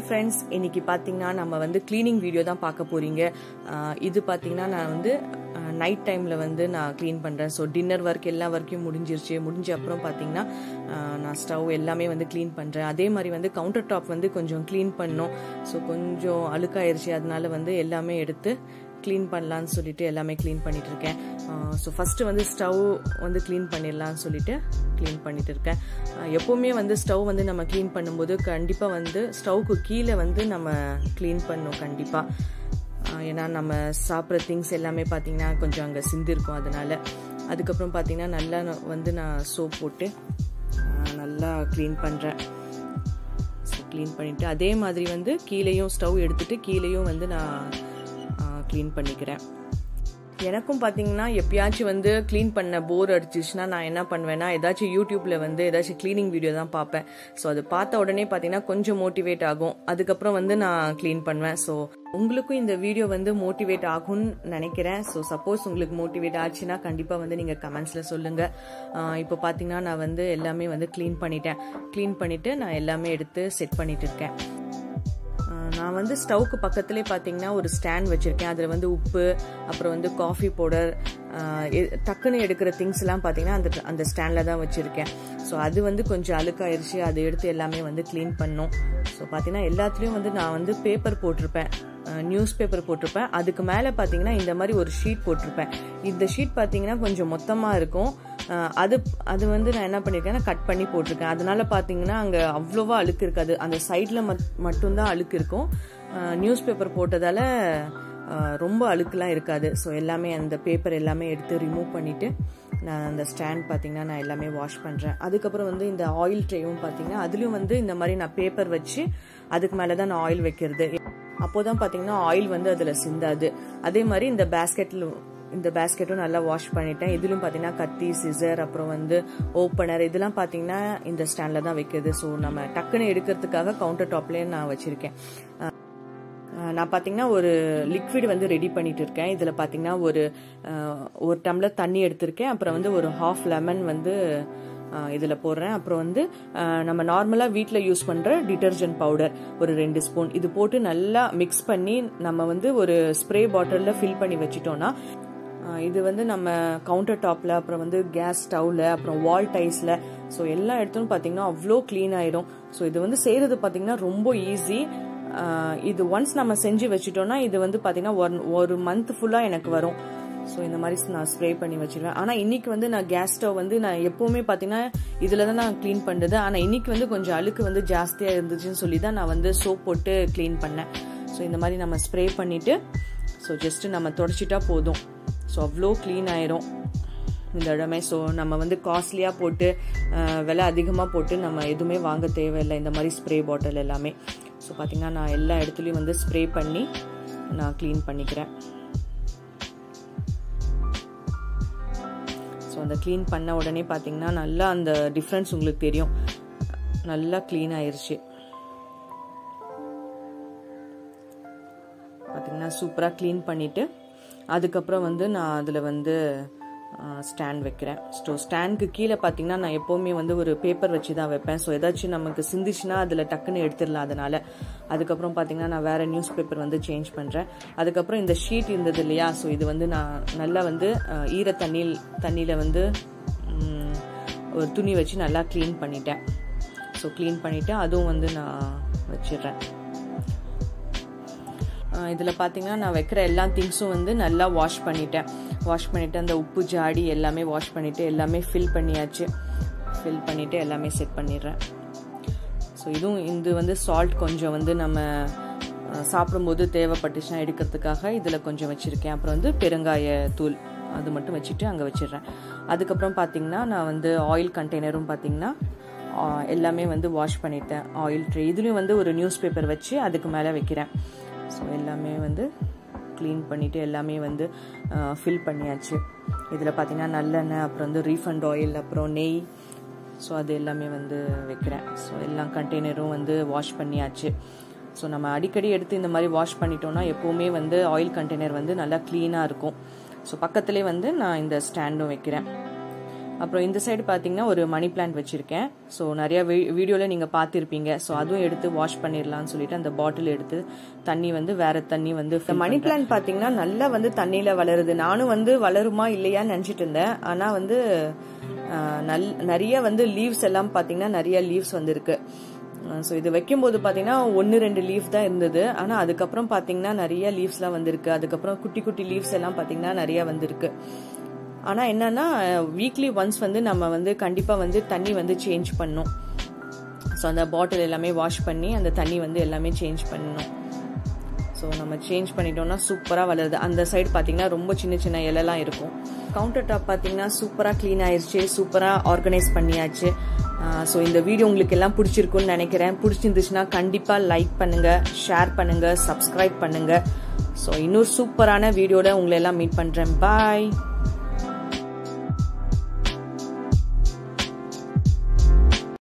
friends இன்னைக்கு பார்த்தீங்கன்னா நம்ம வந்து க்ளீனிங் வீடியோ தான் பார்க்க போறீங்க ஆஹ் இது பார்த்தீங்கன்னா நான் வந்து நைட் டைமில் வந்து நான் க்ளீன் பண்ணுறேன் ஸோ டின்னர் ஒர்க் எல்லா ஒர்க்கையும் முடிஞ்சிருச்சு முடிஞ்ச அப்புறம் பார்த்தீங்கன்னா ஆஹ் நான் ஸ்டவ் எல்லாமே வந்து க்ளீன் பண்ணுறேன் அதே மாதிரி வந்து கவுண்டர் டாப் வந்து கொஞ்சம் க்ளீன் பண்ணோம் ஸோ கொஞ்சம் அழுக்காயிருச்சு அதனால வந்து எல்லாமே எடுத்து க்ளீன் பண்ணலான்னு சொல்லிட்டு எல்லாமே க்ளீன் பண்ணிட்டு இருக்கேன் ஸோ ஃபஸ்ட்டு வந்து ஸ்டவ் வந்து க்ளீன் பண்ணிடலான்னு சொல்லிட்டு க்ளீன் பண்ணிட்டு இருக்கேன் ஆஹ் எப்போவுமே வந்து ஸ்டவ் வந்து நம்ம க்ளீன் பண்ணும்போது கண்டிப்பாக வந்து ஸ்டவ்க்கு கீழே வந்து நம்ம க்ளீன் பண்ணணும் கண்டிப்பாக ஏன்னா நம்ம சாப்பிட்ற திங்ஸ் எல்லாமே பார்த்தீங்கன்னா கொஞ்சம் அங்கே சிந்திருக்கும் அதனால அதுக்கப்புறம் பார்த்தீங்கன்னா நல்லா நான் வந்து நான் சோப் போட்டு ஆஹ் நல்லா க்ளீன் பண்ணுறேன் ஸோ க்ளீன் பண்ணிவிட்டு அதே மாதிரி வந்து கீழேயும் ஸ்டவ் எடுத்துட்டு கீழேயும் வந்து நான் க்ளீன் பண்ணிக்கிறேன் எனக்கும் பார்த்தீங்கன்னா எப்பயாச்சும் வந்து க்ளீன் பண்ண போர் அடிச்சிச்சுன்னா நான் என்ன பண்ணுவேன்னா ஏதாச்சும் யூடியூப்ல வந்து ஏதாச்சும் க்ளீனிங் வீடியோ தான் பார்ப்பேன் ஸோ அது பார்த்த உடனே பார்த்தீங்கன்னா கொஞ்சம் மோட்டிவேட் ஆகும் அதுக்கப்புறம் வந்து நான் க்ளீன் பண்ணுவேன் ஸோ உங்களுக்கும் இந்த வீடியோ வந்து மோட்டிவேட் ஆகும்னு நினைக்கிறேன் ஸோ சப்போஸ் உங்களுக்கு மோட்டிவேட் ஆச்சுன்னா கண்டிப்பாக வந்து நீங்கள் கமெண்ட்ஸில் சொல்லுங்கள் இப்போ பார்த்தீங்கன்னா நான் வந்து எல்லாமே வந்து க்ளீன் பண்ணிட்டேன் க்ளீன் பண்ணிவிட்டு நான் எல்லாமே எடுத்து செட் பண்ணிட்டு இருக்கேன் நான் வந்து ஸ்டவ்க்கு பக்கத்துலேயே பார்த்தீங்கன்னா ஒரு ஸ்டாண்ட் வச்சுருக்கேன் அதில் வந்து உப்பு அப்புறம் வந்து காஃபி பவுடர் டக்குன்னு எடுக்கிற திங்ஸ் எல்லாம் பார்த்தீங்கன்னா அந்த அந்த ஸ்டாண்டில் தான் வச்சுருக்கேன் ஸோ அது வந்து கொஞ்சம் அழுக்காயிருச்சு அதை எடுத்து எல்லாமே வந்து க்ளீன் பண்ணோம் ஸோ பார்த்தீங்கன்னா எல்லாத்துலேயும் வந்து நான் வந்து பேப்பர் போட்டிருப்பேன் நியூஸ் பேப்பர் போட்டிருப்பேன் அதுக்கு மேலே பார்த்தீங்கன்னா இந்த மாதிரி ஒரு ஷீட் போட்டிருப்பேன் இந்த ஷீட் பார்த்தீங்கன்னா கொஞ்சம் மொத்தமாக இருக்கும் அது அது வந்து நான் என்ன பண்ணியிருக்கேன்னா கட் பண்ணி போட்டிருக்கேன் அதனால பார்த்தீங்கன்னா அங்கே அவ்வளோவா அழுக்கு இருக்காது அந்த சைடில் மட் மட்டும்தான் அழுக்கு இருக்கும் நியூஸ் பேப்பர் போட்டதால ரொம்ப அழுக்குலாம் இருக்காது ஸோ எல்லாமே அந்த பேப்பர் எல்லாமே எடுத்து ரிமூவ் பண்ணிவிட்டு நான் அந்த ஸ்டாண்ட் பார்த்தீங்கன்னா நான் எல்லாமே வாஷ் பண்ணுறேன் அதுக்கப்புறம் வந்து இந்த ஆயில் ட்ரேவும் பார்த்தீங்கன்னா அதுலேயும் வந்து இந்த மாதிரி நான் பேப்பர் வச்சு அதுக்கு மேலே தான் நான் ஆயில் வைக்கிறது அப்போ தான் பார்த்தீங்கன்னா ஆயில் வந்து அதில் சிந்தாது அதே மாதிரி இந்த பேஸ்கெட்டில் இந்த பேஸ்கெட்டும் நல்லா வாஷ் பண்ணிட்டேன் இதுலயும் பார்த்தீங்கன்னா கத்தி சிசர் அப்புறம் வந்து ஓப்பனர் இதெல்லாம் பார்த்தீங்கன்னா இந்த ஸ்டாண்டில் தான் வைக்கிறது ஸோ நம்ம டக்குன்னு எடுக்கிறதுக்காக கவுண்டர் டாப்லேயே நான் வச்சிருக்கேன் நான் பார்த்தீங்கன்னா ஒரு லிக்விட் வந்து ரெடி பண்ணிட்டு இருக்கேன் இதில் பார்த்தீங்கன்னா ஒரு ஒரு டம்ளர் தண்ணி எடுத்திருக்கேன் அப்புறம் வந்து ஒரு ஹாஃப் லெமன் வந்து இதில் போடுறேன் அப்புறம் வந்து நம்ம நார்மலாக வீட்டில் யூஸ் பண்ணுற டிட்டர்ஜென்ட் பவுடர் ஒரு ரெண்டு ஸ்பூன் இது போட்டு நல்லா மிக்ஸ் பண்ணி நம்ம வந்து ஒரு ஸ்ப்ரே பாட்டிலில் ஃபில் பண்ணி வச்சிட்டோம்னா இது வந்து நம்ம கவுண்டர் டாப்பில் அப்புறம் வந்து கேஸ் ஸ்டவ்வில் அப்புறம் வால் டைஸில் ஸோ எல்லா இடத்துலையும் பார்த்தீங்கன்னா அவ்வளோ க்ளீன் ஆயிடும் ஸோ இது வந்து செய்கிறது பார்த்தீங்கன்னா ரொம்ப ஈஸி இது ஒன்ஸ் நம்ம செஞ்சு வச்சுட்டோம்னா இது வந்து பார்த்தீங்கன்னா ஒன் ஒரு மந்த் ஃபுல்லாக எனக்கு வரும் ஸோ இந்த மாதிரி நான் ஸ்ப்ரே பண்ணி வச்சிருவேன் ஆனால் இன்னைக்கு வந்து நான் கேஸ் ஸ்டவ் வந்து நான் எப்போவுமே பார்த்தீங்கன்னா இதில் தான் நான் க்ளீன் பண்ணுறது ஆனால் இன்னைக்கு வந்து கொஞ்சம் அழுக்கு வந்து ஜாஸ்தியாக இருந்துச்சுன்னு சொல்லி தான் நான் வந்து சோப் போட்டு க்ளீன் பண்ணேன் ஸோ இந்த மாதிரி நம்ம ஸ்ப்ரே பண்ணிவிட்டு ஸோ ஜஸ்ட்டு நம்ம தொடச்சிட்டா போதும் ஸோ அவ்வளோ க்ளீன் ஆயிரும் இந்த இடமே ஸோ நம்ம வந்து காஸ்ட்லியாக போட்டு விலை அதிகமாக போட்டு நம்ம எதுவுமே வாங்க தேவையில்லை இந்த மாதிரி ஸ்ப்ரே பாட்டில் எல்லாமே ஸோ பார்த்திங்கன்னா நான் எல்லா இடத்துலையும் வந்து ஸ்ப்ரே பண்ணி நான் க்ளீன் பண்ணிக்கிறேன் ஸோ அந்த க்ளீன் பண்ண உடனே பார்த்தீங்கன்னா நல்லா அந்த டிஃப்ரென்ஸ் உங்களுக்கு தெரியும் நல்லா க்ளீன் ஆயிடுச்சு பார்த்தீங்கன்னா சூப்பராக க்ளீன் பண்ணிவிட்டு அதுக்கப்புறம் வந்து நான் அதில் வந்து ஸ்டாண்ட் வைக்கிறேன் ஸோ ஸ்டாண்ட்க்கு கீழே பார்த்தீங்கன்னா நான் எப்போவுமே வந்து ஒரு பேப்பர் வச்சு தான் வைப்பேன் ஸோ ஏதாச்சும் நமக்கு சிந்திச்சுன்னா அதில் டக்குன்னு எடுத்துடலாம் அதனால் அதுக்கப்புறம் பார்த்தீங்கன்னா நான் வேறு நியூஸ் பேப்பர் வந்து சேஞ்ச் பண்ணுறேன் அதுக்கப்புறம் இந்த ஷீட் இருந்தது இல்லையா ஸோ இது வந்து நான் நல்லா வந்து ஈர தண்ணியில் தண்ணியில் வந்து ஒரு துணி வச்சு நல்லா க்ளீன் பண்ணிட்டேன் ஸோ க்ளீன் பண்ணிவிட்டு அதுவும் வந்து நான் வச்சிடுறேன் இதில் பார்த்தீங்கன்னா நான் வைக்கிற எல்லா திங்ஸும் வந்து நல்லா வாஷ் பண்ணிட்டேன் வாஷ் பண்ணிவிட்டு அந்த உப்பு ஜாடி எல்லாமே வாஷ் பண்ணிவிட்டு எல்லாமே ஃபில் பண்ணியாச்சு ஃபில் பண்ணிவிட்டு எல்லாமே செட் பண்ணிடுறேன் ஸோ இதுவும் இது வந்து சால்ட் கொஞ்சம் வந்து நம்ம சாப்பிடும்போது தேவைப்பட்டுச்சுன்னா எடுக்கிறதுக்காக இதில் கொஞ்சம் வச்சுருக்கேன் அப்புறம் வந்து பெருங்காய தூள் அது மட்டும் வச்சுட்டு அங்கே வச்சிடுறேன் அதுக்கப்புறம் பார்த்தீங்கன்னா நான் வந்து ஆயில் கண்டெய்னரும் பார்த்தீங்கன்னா எல்லாமே வந்து வாஷ் பண்ணிட்டேன் ஆயில் ட்ரே இதுலேயும் வந்து ஒரு நியூஸ் பேப்பர் வச்சு அதுக்கு மேலே வைக்கிறேன் ஸோ எல்லாமே வந்து க்ளீன் பண்ணிவிட்டு எல்லாமே வந்து ஃபில் பண்ணியாச்சு இதில் பார்த்தீங்கன்னா நல்லெண்ணெய் அப்புறம் வந்து ரீஃபண்ட் ஆயில் அப்புறம் நெய் ஸோ அது எல்லாமே வந்து வைக்கிறேன் ஸோ எல்லா கண்டெய்னரும் வந்து வாஷ் பண்ணியாச்சு ஸோ நம்ம அடிக்கடி எடுத்து இந்த மாதிரி வாஷ் பண்ணிட்டோம்னா எப்போவுமே வந்து ஆயில் கண்டெய்னர் வந்து நல்லா க்ளீனாக இருக்கும் ஸோ பக்கத்துலேயே வந்து நான் இந்த ஸ்டாண்டும் வைக்கிறேன் அப்புறம் இந்த சைடு பார்த்தீங்கன்னா ஒரு மணி பிளான்ட் வச்சுருக்கேன் ஸோ நிறைய வீடியோவில் நீங்கள் பார்த்துருப்பீங்க ஸோ அதுவும் எடுத்து வாஷ் பண்ணிடலாம்னு சொல்லிட்டு அந்த பாட்டில் எடுத்து தண்ணி வந்து வேற தண்ணி வந்து இந்த மணி பிளான்ட் பார்த்தீங்கன்னா நல்லா வந்து தண்ணியில் வளருது நானும் வந்து வளருமா இல்லையான்னு நினச்சிட்டு இருந்தேன் ஆனால் வந்து நல் நிறைய வந்து லீவ்ஸ் எல்லாம் பார்த்தீங்கன்னா நிறைய லீவ்ஸ் வந்துருக்கு ஸோ இது வைக்கும்போது பார்த்தீங்கன்னா ஒன்று ரெண்டு லீஃப் தான் இருந்தது ஆனால் அதுக்கப்புறம் பார்த்தீங்கன்னா நிறைய லீவ்ஸ்லாம் வந்திருக்கு அதுக்கப்புறம் குட்டி குட்டி லீவ்ஸ் எல்லாம் பார்த்தீங்கன்னா நிறைய வந்திருக்கு ஆனால் என்னன்னா வீக்லி ஒன்ஸ் வந்து நம்ம வந்து கண்டிப்பாக வந்து தண்ணி வந்து சேஞ்ச் பண்ணணும் ஸோ அந்த பாட்டில் எல்லாமே வாஷ் பண்ணி அந்த தண்ணி வந்து எல்லாமே சேஞ்ச் பண்ணணும் ஸோ நம்ம சேஞ்ச் பண்ணிட்டோம்னா சூப்பராக வளருது அந்த சைடு பார்த்தீங்கன்னா ரொம்ப சின்ன சின்ன இலைலாம் இருக்கும் கவுண்டர் டாப் பார்த்தீங்கன்னா சூப்பராக க்ளீன் ஆயிடுச்சு சூப்பராக ஆர்கனைஸ் பண்ணியாச்சு ஸோ இந்த வீடியோ உங்களுக்கு எல்லாம் பிடிச்சிருக்குன்னு நினைக்கிறேன் பிடிச்சிருந்துச்சுன்னா கண்டிப்பாக லைக் பண்ணுங்கள் ஷேர் பண்ணுங்கள் சப்ஸ்கிரைப் பண்ணுங்கள் ஸோ இன்னொரு சூப்பரான வீடியோட உங்களை எல்லாம் மீட் பண்ணுறேன் பாய்